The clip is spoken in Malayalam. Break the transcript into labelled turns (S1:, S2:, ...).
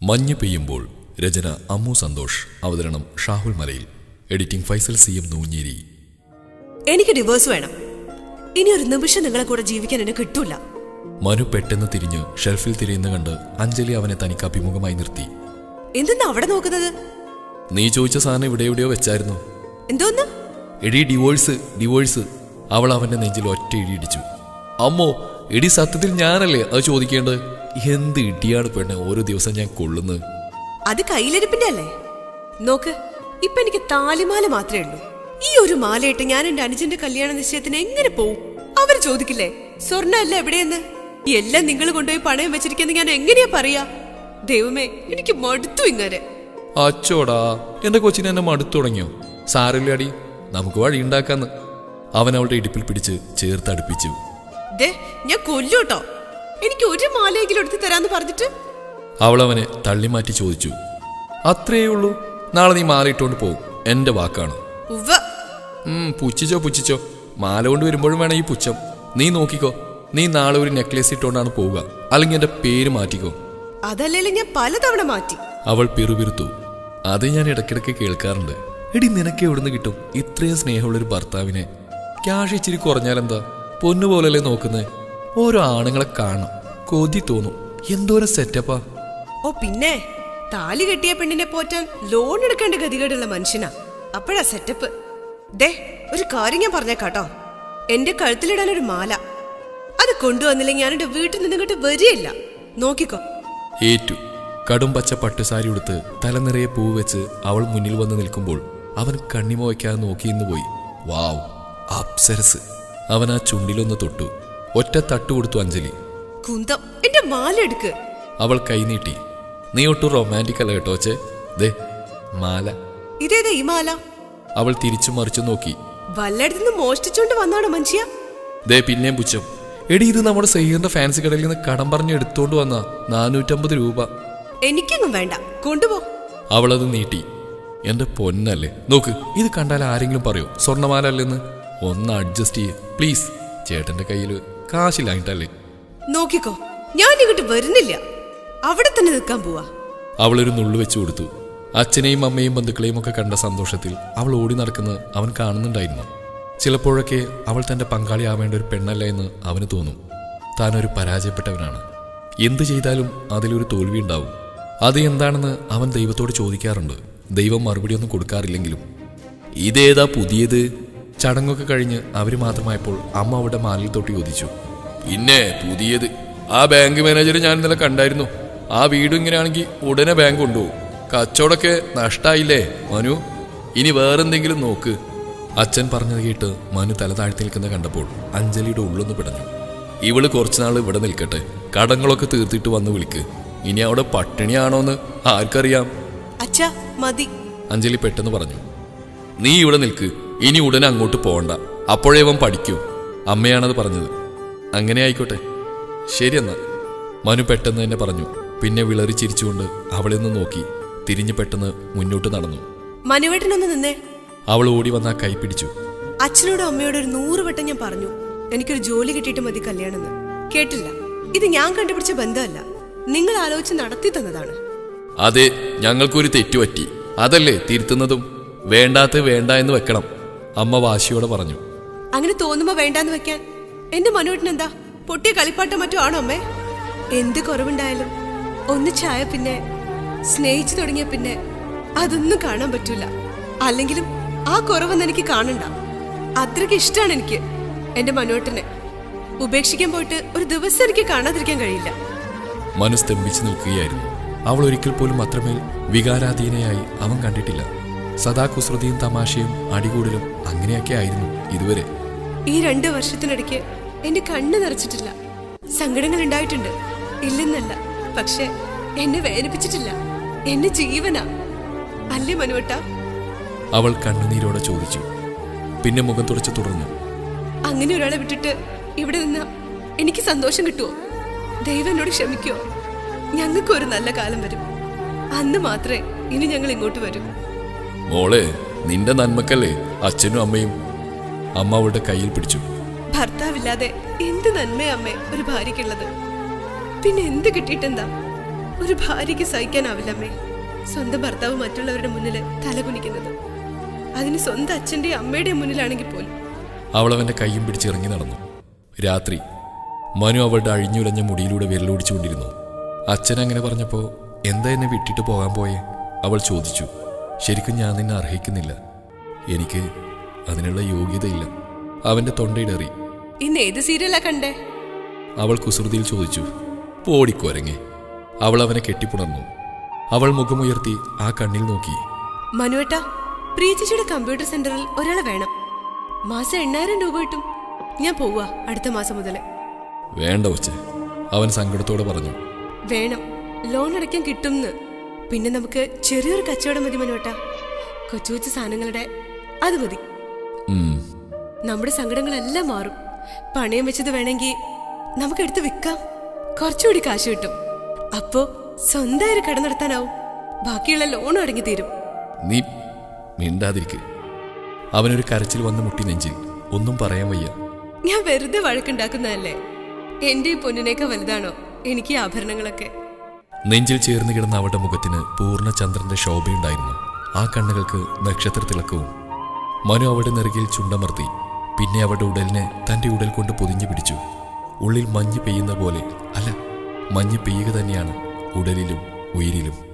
S1: മഞ്ഞ് പെയ്യുമ്പോൾ രചന അമ്മു സന്തോഷ് അവതരണം Shahul Malayil editing Faisal C M Noonjeri
S2: എനിക്ക് ഡിവോഴ്സ് വേണം ഇനി ഒരു നിമിഷം നിങ്ങളെ കൂടെ ജീവിക്കാൻ എന്നെ കിട്ടൂല
S1: മനു പെട്ടെന്ന് തിരിഞ്ഞ് ഷെൽഫിൽ തിരിയുന്ന കണ്ട് അഞ്ജലി അവനെ തനിക്ക് അഭിമുഖമായി നിർത്തി
S2: എന്തെന്നാ അവിടെ നോക്കുന്നത്
S1: നീ ചോദിച്ച സാധനം ഇവിടെ എവിടെയോ വെച്ചായിരുന്നു
S2: എന്തോന്ന്
S1: എടി ഡിവോഴ്സ് ഡിവോഴ്സ് അവൾ അവന്റെ നെഞ്ചിൽ ഒറ്റ ഇടി ഇടിച്ചു അമ്മോ എടി സത്യത്തിൽ ഞാനല്ലേ അത് ചോദിക്കേണ്ടത് എന്ത് ഇടിയാണ് പെണ്ണെ ഓരോ ദിവസം ഞാൻ കൊള്ളുന്നത്
S2: അത് കയ്യിലിരിപ്പിന്റെ അല്ലേ നോക്ക് ഇപ്പൊ എനിക്ക് താലിമാല മാത്രമേ ഉള്ളൂ ഈ ഒരു മാലയിട്ട് ഞാൻ എന്റെ അനുജന്റെ കല്യാണ നിശ്ചയത്തിന് എങ്ങനെ പോവും അവര് ചോദിക്കില്ലേ സ്വർണ്ണ അല്ല എവിടെയെന്ന് എല്ലാം നിങ്ങൾ കൊണ്ടുപോയി പണയം വെച്ചിരിക്കുന്ന ഞാൻ എങ്ങനെയാ പറയാ ദൈവമേ എനിക്ക് മടുത്തു ഇങ്ങനെ
S1: അച്ചോടാ എന്റെ കൊച്ചിനെ എന്നെ മടുത്തു തുടങ്ങിയോ സാരമില്ലാടി നമുക്ക് വഴി ഉണ്ടാക്കാന്ന് അവൻ അവളുടെ ഇടുപ്പിൽ പിടിച്ച് ചേർത്തടുപ്പിച്ചു
S2: ദേ ഞാൻ കൊല്ലൂട്ടോ എനിക്ക് ഒരു മാലയെങ്കിലും എടുത്ത് തരാന്ന് പറഞ്ഞിട്ട്
S1: അവൾ അവനെ തള്ളിമാറ്റി ചോദിച്ചു അത്രയേ ഉള്ളൂ നാളെ നീ മാല ഇട്ടുകൊണ്ട് പോകും എന്റെ വാക്കാണ്
S2: ഉവ്വ
S1: ഉം, പുച്ഛിച്ചോ പുച്ഛിച്ചോ മാല കൊണ്ട് വരുമ്പോഴും വേണം ഈ പുച്ഛം നീ നോക്കിക്കോ നീ നാളെ ഒരു നെക്ലേസ് ഇട്ടുകൊണ്ടാണ് പോവുക അല്ലെങ്കിൽ എന്റെ പേര് മാറ്റിക്കോ
S2: അതല്ലേലും ഞാൻ പലതവണ മാറ്റി
S1: അവൾ പിറുപിറുത്തു അത് ഞാൻ ഇടയ്ക്കിടയ്ക്ക് കേൾക്കാറുണ്ട് എടി നിനക്ക് എവിടുന്ന് കിട്ടും ഇത്രയും സ്നേഹമുള്ളൊരു ഭർത്താവിനെ ക്യാഷ് ഇച്ചിരി കുറഞ്ഞാലെന്താ പൊന്നു പോലല്ലേ നോക്കുന്നേ ഓരോ ആണുങ്ങളെ കാണണം കൊതി തോന്നും എന്തോരം സെറ്റപ്പാ
S2: ഓ പിന്നെ താലി കെട്ടിയ പെണ്ണിനെ പോറ്റാൻ ലോൺ എടുക്കേണ്ട ഗതികേടുള്ള മനുഷ്യനാ അപ്പോഴാ സെറ്റപ്പ് ദേ ഒരു കാര്യം ഞാൻ പറഞ്ഞേക്കാട്ടോ എന്റെ കഴുത്തിലിടാൻ ഒരു മാല അത് കൊണ്ടുവന്നില്ലെങ്കിൽ ഞാൻ എന്റെ വീട്ടിൽ നിന്ന് ഇങ്ങോട്ട് വരികയില്ല നോക്കിക്കോ
S1: ഏറ്റു കടും പച്ച പട്ടുസാരി ഉടുത്ത് തലനിറയെ പൂ വെച്ച് അവൾ മുന്നിൽ വന്ന് നിൽക്കുമ്പോൾ അവൻ കണ്ണിമ വയ്ക്കാതെ നോക്കിയിന്ന് പോയി വാവ് അപ്സരസ് അവൻ ആ ചുണ്ടിലൊന്ന് തൊട്ടു ഒറ്റ തട്ടു കൊടുത്തു അഞ്ജലി
S2: കുന്തം എന്റെ മാല എടുക്ക്
S1: അവൾ കൈനീട്ടി നീ ഒട്ടും റൊമാൻറ്റിക് അല്ല കേട്ടോ അച്ഛേ ദേ മാല
S2: ഇതേതാ ഈ മാല
S1: അവൾ തിരിച്ചു മറിച്ചു നോക്കി
S2: വല്ലയിടത്തുനിന്ന് മോഷ്ടിച്ചോണ്ട് വന്നാണോ മനുഷ്യ
S1: ദേ പിന്നെയും പുച്ഛം എടി ഇത് നമ്മുടെ സഹീറിന്റെ ഫാൻസി കടയിൽ നിന്ന് കടം പറഞ്ഞ് എടുത്തോണ്ട് വന്ന നാനൂറ്റമ്പത് രൂപ
S2: എനിക്കൊന്നും വേണ്ട കൊണ്ടുപോ
S1: അവളത് നീട്ടി എന്റെ പൊന്നല്ലേ നോക്ക് ഇത് കണ്ടാൽ ആരെങ്കിലും പറയോ സ്വർണ്ണമാല അല്ലെന്ന് ഒന്ന് അഡ്ജസ്റ്റ് ചെയ്യ് പ്ലീസ് ചേട്ടന്റെ കയ്യിൽ കാശില്ലായിട്ടല്ലേ
S2: നോക്കിക്കോ ഞാൻ ഇങ്ങോട്ട് വരുന്നില്ല അവിടെ തന്നെ നിൽക്കാൻ പോവാ
S1: അവളൊരു നുള്ളു വെച്ചു കൊടുത്തു അച്ഛനെയും അമ്മയും ബന്ധുക്കളെയും ഒക്കെ കണ്ട സന്തോഷത്തിൽ അവൾ ഓടി നടക്കുന്നത് അവൻ കാണുന്നുണ്ടായിരുന്നു ചിലപ്പോഴൊക്കെ അവൾ തന്റെ പങ്കാളിയാവേണ്ട ഒരു പെണ്ണല്ല എന്ന് അവന് തോന്നും താനൊരു പരാജയപ്പെട്ടവനാണ് എന്തു ചെയ്താലും അതിലൊരു തോൽവി ഉണ്ടാവും അത് എന്താണെന്ന് അവൻ ദൈവത്തോട് ചോദിക്കാറുണ്ട് ദൈവം മറുപടിയൊന്നും കൊടുക്കാറില്ലെങ്കിലും ഇതേതാ പുതിയത് ചടങ്ങൊക്കെ കഴിഞ്ഞ് അവര് മാത്രമായപ്പോൾ അമ്മ അവിടെ മാലിൽ തൊട്ട് ചോദിച്ചു പിന്നെ പുതിയത് ആ ബാങ്ക് മാനേജർ ഞാൻ ഇന്നലെ കണ്ടായിരുന്നു ആ വീട് ഇങ്ങനെയാണെങ്കിൽ ഉടനെ ബാങ്ക് കൊണ്ടുപോകും കച്ചവടമൊക്കെ നഷ്ടായില്ലേ മനു ഇനി വേറെന്തെങ്കിലും നോക്ക് അച്ഛൻ പറഞ്ഞത് കേട്ട് മനു തല താഴ്ത്തി നിൽക്കുന്ന കണ്ടപ്പോൾ അഞ്ജലിയുടെ ഉള്ളൊന്ന് പിടഞ്ഞു ഇവള് കുറച്ചുനാൾ ഇവിടെ നിൽക്കട്ടെ കടങ്ങളൊക്കെ തീർത്തിട്ട് വന്ന് വിളിക്ക് ഇനി അവിടെ പട്ടിണിയാണോന്ന് ആർക്കറിയാം
S2: അച്ഛാ മതി
S1: അഞ്ജലി പെട്ടെന്ന് പറഞ്ഞു നീ ഇവിടെ നിൽക്ക് ഇനി ഉടനെ അങ്ങോട്ട് പോകണ്ട അപ്പോഴേ അവൻ പഠിക്കൂ അമ്മയാണത് പറഞ്ഞത് അങ്ങനെ ആയിക്കോട്ടെ ശരിയെന്നാ മനു പെട്ടെന്ന് തന്നെ പറഞ്ഞു പിന്നെ വിളറി ചിരിച്ചുകൊണ്ട് അവളിൽ നിന്ന് നോക്കി തിരിഞ്ഞു പെട്ടെന്ന് മുന്നോട്ട് നടന്നു
S2: മനുവേട്ടനൊന്ന് നിന്നേ
S1: അവൾ ഓടി വന്ന ആ കൈ പിടിച്ചു
S2: അച്ഛനോടും അമ്മയോടും ഒരു നൂറ് വട്ടം ഞാൻ പറഞ്ഞു എനിക്കൊരു ജോലി കിട്ടിയിട്ട് മതി കല്യാണം എന്ന് കേട്ടില്ല ഇത് ഞാൻ കണ്ടുപിടിച്ച ബന്ധമല്ല നിങ്ങൾ ആലോചിച്ച് നടത്തി തന്നതാണ്
S1: അതെ ഞങ്ങൾക്കൊരു തെറ്റുപറ്റി അതല്ലേ തിരുത്തുന്നതും വേണ്ടാത്ത വേണ്ട എന്ന് വെക്കണം അമ്മ വാശിയോടെ പറഞ്ഞു
S2: അങ്ങനെ തോന്നുമ്പോ വേണ്ടാന്ന് വെക്കാൻ എന്റെ മനുവേട്ടൻ എന്താ പൊട്ടിയ കളിപ്പാട്ടം മറ്റോ ആണോ അമ്മേ എന്ത് കുറവുണ്ടായാലും ഒന്നിച്ചായ പിന്നെ സ്നേഹിച്ചു തുടങ്ങിയ പിന്നെ അതൊന്നും കാണാൻ പറ്റൂല അല്ലെങ്കിലും ആ കുറവൊന്നും എനിക്ക് കാണണ്ട അത്രയ്ക്ക് ഇഷ്ടമാണ് എനിക്ക് എന്റെ മനുവേട്ടനെ ഉപേക്ഷിക്കാൻ പോയിട്ട് ഒരു ദിവസം എനിക്ക് കാണാതിരിക്കാൻ കഴിയില്ല
S1: മനു സ്തംഭിച്ചു നിൽക്കുകയായിരുന്നു അവൾ ഒരിക്കൽ പോലും അത്രമേൽ വികാരാധീനയായി അവൻ കണ്ടിട്ടില്ല സദാ കുസൃതിയും തമാശയും അടികൂടലും അങ്ങനെയൊക്കെ ആയിരുന്നു ഇതുവരെ
S2: ഈ രണ്ട് വർഷത്തിനിടയ്ക്ക് എന്റെ കണ്ണ് നിറച്ചിട്ടില്ല സങ്കടങ്ങൾ ഉണ്ടായിട്ടുണ്ട് ഇല്ലെന്നല്ല പക്ഷെ എന്നെ വേദനിപ്പിച്ചിട്ടില്ല എന്നെ ജീവനാ അല്ലേ മനുവട്ട
S1: അവൾ കണ്ണുനീരോടെ ചോദിച്ചു പിന്നെ മുഖം തുടച്ചു തുടർന്നു
S2: അങ്ങനെ ഒരാളെ വിട്ടിട്ട് ഇവിടെ നിന്ന് എനിക്ക് സന്തോഷം കിട്ടുമോ ദൈവം എന്നോട് ക്ഷമിക്കുമോ ഞങ്ങൾക്ക് ഒരു നല്ല കാലം വരും അന്ന് മാത്രമേ ഇനി ഞങ്ങൾ ഇങ്ങോട്ട് വരൂ
S1: മോളെ നിന്റെ നന്മക്കല്ലേ അച്ഛനും അമ്മയും അമ്മ അവളുടെ കയ്യിൽ പിടിച്ചു
S2: ഭർത്താവില്ലാതെ എന്ത് നന്മയാ അമ്മേ ഒരു ഭാര്യയ്ക്കുള്ളത് പിന്നെ എന്ത് കിട്ടിയിട്ടെന്താ ഒരു ഭാര്യയ്ക്ക് സഹിക്കാനാവില്ലമ്മേ സ്വന്തം ഭർത്താവ് മറ്റുള്ളവരുടെ മുന്നിൽ തലകുനിക്കുന്നത് അതിന് സ്വന്തം അച്ഛന്റെയും അമ്മയുടെയും മുന്നിലാണെങ്കിൽ പോലും
S1: അവൾ അവന്റെ കൈയും പിടിച്ച് ഇറങ്ങി നടന്നു രാത്രി മനു അവളുടെ അഴിഞ്ഞുലഞ്ഞ മുടിയിലൂടെ വിരലോടിച്ചുകൊണ്ടിരുന്നു അച്ഛൻ അങ്ങനെ പറഞ്ഞപ്പോ എന്താ എന്നെ വിട്ടിട്ട് പോകാൻ പോയേ അവൾ ചോദിച്ചു ശരിക്കും ഞാൻ നിന്നെ അർഹിക്കുന്നില്ല എനിക്ക് അതിനുള്ള യോഗ്യതയില്ല അവന്റെ തൊണ്ടയിടറി
S2: ഇന്ന് ഏത് സീരിയലാ കണ്ടേ
S1: അവൾ കുസൃതിയിൽ ചോദിച്ചു പോടിക്കൊരങ്ങെ അവൾ അവനെ കെട്ടിപ്പുണർന്നു അവൾ മുഖമുയർത്തി ആ കണ്ണിൽ നോക്കി
S2: മനുവേട്ട പ്രീതിച്ചിയുടെ കമ്പ്യൂട്ടർ സെന്ററിൽ ഒരാളെ വേണം മാസം എണ്ണായിരം രൂപ കിട്ടും ഞാൻ പോവാ അടുത്ത മാസം മുതൽ
S1: വേണ്ട ഉച്ച അവൻ സങ്കടത്തോടെ പറഞ്ഞു
S2: വേണം ലോൺ അടയ്ക്കാൻ കിട്ടുംന്ന് പിന്നെ നമുക്ക് ചെറിയൊരു കച്ചവടം മതി മനുവേട്ട കൊച്ചു കൊച്ചു സാധനങ്ങളുടെ അത് മതി
S1: ഉം
S2: നമ്മുടെ സങ്കടങ്ങളെല്ലാം മാറും പണയം വെച്ചത് വേണമെങ്കിൽ നമുക്ക് എടുത്ത് വിൽക്കാം കുറച്ചുകൂടി കാശ് കിട്ടും അപ്പോ സ്വന്തമായി ഒരു കട നടത്താനാവും ബാക്കിയുള്ള ലോൺ അടങ്ങി തീരും
S1: നീ മിണ്ടാതിരിക്ക് അവനൊരു കരച്ചിൽ വന്ന് മുട്ടി നെഞ്ചിൽ ഒന്നും പറയാൻ വയ്യ
S2: ഞാൻ വെറുതെ വഴക്കുണ്ടാക്കുന്നതല്ലേ എന്റെ ഈ പൊന്നിനേക്കാൾ വലുതാണോ എനിക്ക് ഈ ആഭരണങ്ങളൊക്കെ
S1: നെഞ്ചിൽ ചേർന്ന് കിടന്ന അവളുടെ മുഖത്തിന് പൂർണ്ണ ചന്ദ്രന്റെ ശോഭയുണ്ടായിരുന്നു ആ കണ്ണുകൾക്ക് നക്ഷത്ര തിളക്കവും മനു അവളുടെ നെറുകിൽ ചുണ്ടമർത്തി പിന്നെ അവളുടെ ഉടലിനെ തന്റെ ഉടൽ കൊണ്ട് പൊതിഞ്ഞു പിടിച്ചു ഉള്ളിൽ മഞ്ഞ് പെയ്യുന്ന പോലെ അല്ല മഞ്ഞ് പെയ്യുക തന്നെയാണ് ഉടലിലും ഉയിരിലും